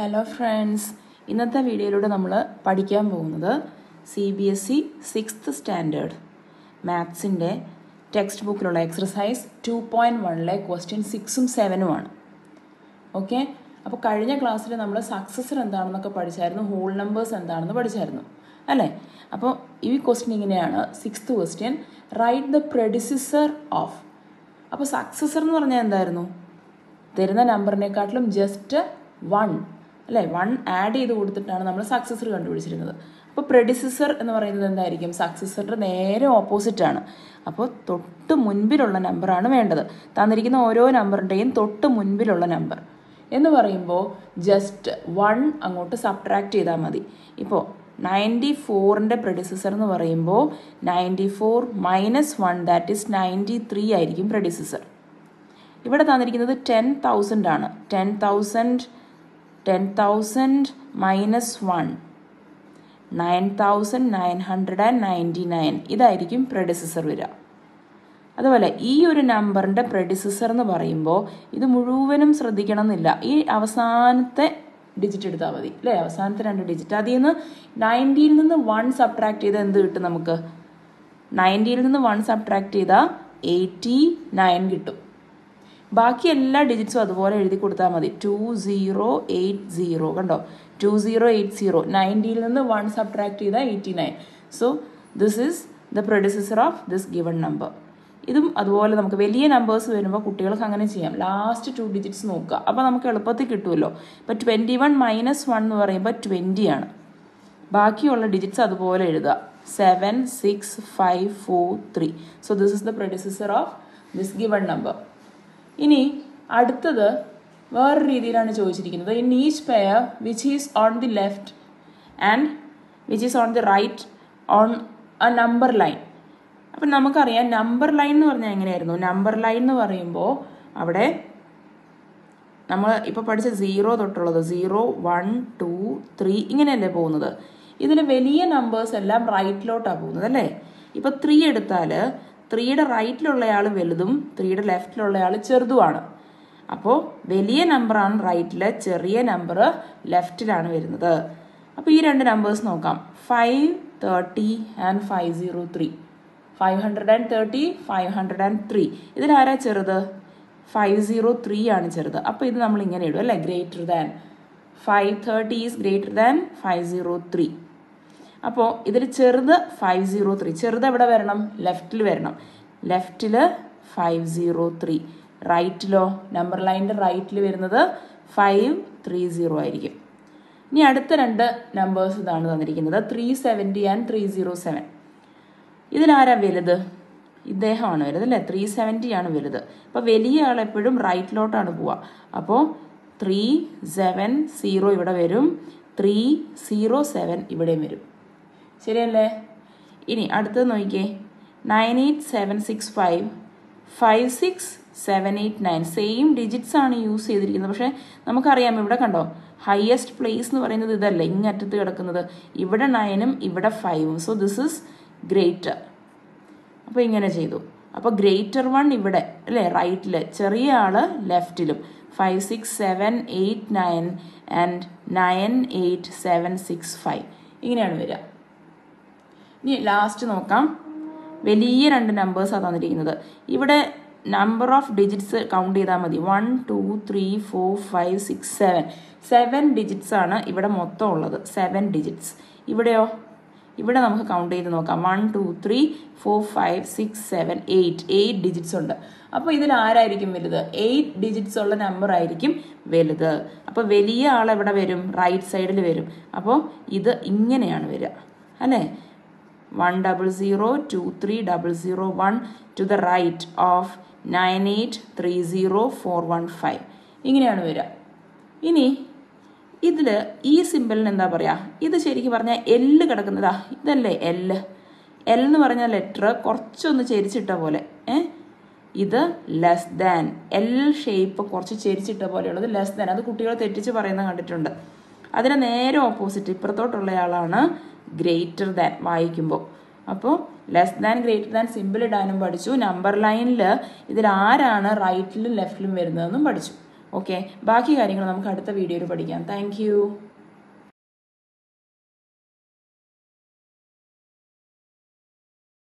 hello friends ഇന്നത്തെ വീഡിയോയിലൂടെ നമ്മൾ പഠിക്കാൻ പോകുന്നത് C B S E sixth standard മാത്സിൻ്റെ ടെക്സ്റ്റ് ബുക്കിലുള്ള എക്സർസൈസ് ടു പോയിൻറ്റ് വണ്ണിലെ ക്വസ്റ്റ്യൻ സിക്സും സെവനുമാണ് ഓക്കെ അപ്പോൾ കഴിഞ്ഞ ക്ലാസ്സിൽ നമ്മൾ സക്സസർ എന്താണെന്നൊക്കെ പഠിച്ചായിരുന്നു ഹോൾ നമ്പേഴ്സ് എന്താണെന്ന് പഠിച്ചായിരുന്നു അല്ലേ അപ്പോൾ ഈ ക്വസ്റ്റ്യൻ ഇങ്ങനെയാണ് sixth question write the predecessor of അപ്പോൾ സക്സസർ എന്ന് പറഞ്ഞാൽ എന്തായിരുന്നു തരുന്ന നമ്പറിനെക്കാട്ടിലും ജസ്റ്റ് വൺ അല്ലേ വൺ ആഡ് ചെയ്ത് കൊടുത്തിട്ടാണ് നമ്മൾ സക്സസർ കണ്ടുപിടിച്ചിരുന്നത് അപ്പോൾ പ്രഡിസിസർ എന്ന് പറയുന്നത് എന്തായിരിക്കും സക്സസറിൻ്റെ നേരെ ഓപ്പോസിറ്റാണ് അപ്പോൾ തൊട്ട് മുൻപിലുള്ള നമ്പറാണ് വേണ്ടത് തന്നിരിക്കുന്ന ഓരോ നമ്പറിൻ്റെയും തൊട്ട് മുൻപിലുള്ള നമ്പർ എന്ന് പറയുമ്പോൾ ജസ്റ്റ് വൺ അങ്ങോട്ട് സബ്ട്രാക്ട് ചെയ്താൽ മതി ഇപ്പോൾ നയൻറ്റി ഫോറിൻ്റെ പ്രഡിസിസർ എന്ന് പറയുമ്പോൾ ninety four minus one that is ninety three ആയിരിക്കും പ്രഡിസിസർ ഇവിടെ തന്നിരിക്കുന്നത് ടെൻ തൗസൻഡ് ആണ് ten thousand ten thousand minus one nine thousand nine hundred and ninety nine ഇതായിരിക്കും പ്രഡിസിസർ വരിക അതുപോലെ ഈ ഒരു നമ്പറിൻ്റെ പ്രഡിസിസർ എന്ന് പറയുമ്പോൾ ഇത് മുഴുവനും ശ്രദ്ധിക്കണം എന്നില്ല ഈ അവസാനത്തെ ഡിജിറ്റ് എടുത്താൽ മതി അല്ലേ അവസാനത്തെ രണ്ട് ഡിജിറ്റ് അതിൽ നിന്ന് നയൻറ്റിയിൽ നിന്ന് വൺ സബ്ട്രാക്ട് ചെയ്താൽ എന്ത് കിട്ടും നമുക്ക് നയൻറ്റിയിൽ നിന്ന് വൺ സബ്ട്രാക്ട് ചെയ്താൽ എയ്റ്റി നയൻ കിട്ടും ബാക്കി എല്ലാ ഡിജിറ്റ്സും അതുപോലെ എഴുതി കൊടുത്താൽ മതി ടു സീറോ എയ്റ്റ് സീറോ കണ്ടോ ടു സീറോ എയ്റ്റ് സീറോ നയൻറ്റിയിൽ നിന്ന് വൺ സബ്ട്രാക്ട് ചെയ്താൽ eighty nine so this is the producer of this given number ഇതും അതുപോലെ നമുക്ക് വലിയ നമ്പേഴ്സ് വരുമ്പോൾ കുട്ടികൾക്ക് അങ്ങനെ ചെയ്യാം ലാസ്റ്റ് ടു ഡിജിറ്റ്സ് നോക്കുക അപ്പോൾ നമുക്ക് എളുപ്പത്തിൽ കിട്ടുമല്ലോ ഇപ്പോൾ ട്വൻറ്റി വൺ മൈനസ് വൺ എന്ന് പറയുമ്പോൾ ട്വൻറ്റി ആണ് ബാക്കിയുള്ള ഡിജിറ്റ്സ് അതുപോലെ എഴുതുക seven six five four three so this is the producer of this given number ഇനി അടുത്തത് വേറെ രീതിയിലാണ് ചോദിച്ചിരിക്കുന്നത് in each pair which is on the left and which is on the right on a number line അപ്പം നമുക്കറിയാം number line എന്ന് പറഞ്ഞാൽ എങ്ങനെയായിരുന്നു നമ്പർ ലൈൻ എന്ന് പറയുമ്പോൾ അവിടെ നമ്മൾ ഇപ്പോൾ പഠിച്ച സീറോ തൊട്ടുള്ളത് സീറോ വൺ ടു ത്രീ ഇങ്ങനെയല്ലേ പോകുന്നത് ഇതിൽ വലിയ നമ്പേഴ്സ് എല്ലാം റൈറ്റിലോട്ടാണ് പോകുന്നത് അല്ലേ ഇപ്പോൾ ത്രീ എടുത്താൽ ത്രീയുടെ റൈറ്റിലുള്ളയാൾ വലുതും ത്രീയുടെ ലെഫ്റ്റിലുള്ളയാൾ ചെറുതുമാണ് അപ്പോൾ വലിയ നമ്പറാണ് റൈറ്റിൽ ചെറിയ നമ്പർ ലെഫ്റ്റിലാണ് വരുന്നത് അപ്പോൾ ഈ രണ്ട് നമ്പേഴ്സ് നോക്കാം five thirty and five zero three five hundred and thirty five hundred and three ഇതിലാരാ ചെറുത് ഫൈവ് സീറോ ത്രീ ആണ് ചെറുത് അപ്പോൾ ഇത് നമ്മൾ ഇങ്ങനെ ഇടും അല്ലേ greater than five thirty is greater than five zero three അപ്പോൾ ഇതിൽ ചെറുത് ഫൈവ് സീറോ ത്രീ ചെറുത് എവിടെ വരണം ലെഫ്റ്റിൽ വരണം ലെഫ്റ്റിൽ ഫൈവ് സീറോ ത്രീ റൈറ്റിലോ നമ്പർ ലൈനിൻ്റെ റൈറ്റിൽ വരുന്നത് ഫൈവ് ത്രീ സീറോ ആയിരിക്കും ഇനി അടുത്ത രണ്ട് നമ്പേഴ്സ് ഇതാണ് തന്നിരിക്കുന്നത് three seventy and three zero seven ഇതിലാരാ വലുത് ഇദ്ദേഹമാണ് വലുത് അല്ലേ ത്രീ സെവൻറ്റി ആണ് വലുത് അപ്പോൾ വലിയ ആൾ എപ്പോഴും റൈറ്റിലോട്ടാണ് പോവുക അപ്പോൾ ത്രീ സെവൻ സീറോ ഇവിടെ വരും ത്രീ സീറോ സെവൻ ഇവിടെയും വരും ശരിയല്ലേ ഇനി അടുത്തത് നോക്കിക്കേ nine eight seven six five five six seven eight nine same digits ആണ് യൂസ് ചെയ്തിരിക്കുന്നത് പക്ഷേ നമുക്കറിയാം ഇവിടെ കണ്ടോ ഹയസ്റ്റ് പ്ലേസ് എന്ന് പറയുന്നത് ഇതല്ല ഇങ്ങറ്റത്ത് കിടക്കുന്നത് ഇവിടെ നയനും ഇവിടെ ഫൈവും സോ ദിസ് ഇസ് ഗ്രേറ്റർ അപ്പോൾ ഇങ്ങനെ ചെയ്തു അപ്പോൾ ഗ്രേറ്റർ വൺ ഇവിടെ അല്ലേ റൈറ്റിൽ ചെറിയ ആൾ ലെഫ്റ്റിലും five six seven eight nine and nine eight seven six five ഇങ്ങനെയാണ് വരിക ഇനി ലാസ്റ്റ് നോക്കാം വലിയ രണ്ട് നമ്പേഴ്സാണ് തന്നിരിക്കുന്നത് ഇവിടെ നമ്പർ ഓഫ് ഡിജിറ്റ്സ് കൗണ്ട് ചെയ്താൽ മതി one two three four five six seven seven digits ആണ് ഇവിടെ മൊത്തം ഉള്ളത് സെവൻ ഡിജിറ്റ്സ് ഇവിടെയോ ഇവിടെ നമുക്ക് കൗണ്ട് ചെയ്ത് നോക്കാം one two three four five six seven eight eight digits ഉണ്ട് അപ്പോൾ ഇതിൽ ആരായിരിക്കും വലുത് എയ്റ്റ് ഡിജിറ്റ്സ് ഉള്ള നമ്പർ ആയിരിക്കും വലുത് അപ്പോൾ വലിയ ആൾ എവിടെ വരും റൈറ്റ് സൈഡിൽ വരും അപ്പോൾ ഇത് ഇങ്ങനെയാണ് വരിക അല്ലേ one double zero two three double zero one two the right of nine eight three zero four one five ഇങ്ങനെയാണ് വരിക ഇനി ഇതിൽ ഈ സിമ്പിളിന് എന്താ പറയുക ഇത് ശരിക്കും പറഞ്ഞാൽ എല്ല് കിടക്കുന്നതാ ഇതല്ലേ എല്ല് എൽ എന്ന് പറഞ്ഞ ലെറ്റർ കുറച്ചൊന്ന് ചെരിച്ചിട്ട പോലെ ഏ ഇത് ലെസ് ദാൻ എൽ ഷേപ്പ് കുറച്ച് ചെരിച്ചിട്ട പോലെയുള്ളത് ലെസ് ദാൻ അത് കുട്ടികൾ തെറ്റിച്ച് പറയുന്നത് കണ്ടിട്ടുണ്ട് അതിന് നേരെ ഓപ്പോസിറ്റ് ഇപ്പുറത്തോട്ടുള്ളയാളാണ് ഗ്രേറ്റർ ദാൻ വായിക്കുമ്പോൾ അപ്പോൾ less than greater than simple ഇടാനും പഠിച്ചു നമ്പർ ലൈനിൽ ഇതിൽ ആരാണ് റൈറ്റിലും ലെഫ്റ്റിലും വരുന്നതെന്നും പഠിച്ചു ഓക്കെ ബാക്കി കാര്യങ്ങൾ നമുക്ക് അടുത്ത വീഡിയോയിൽ പഠിക്കാം താങ്ക്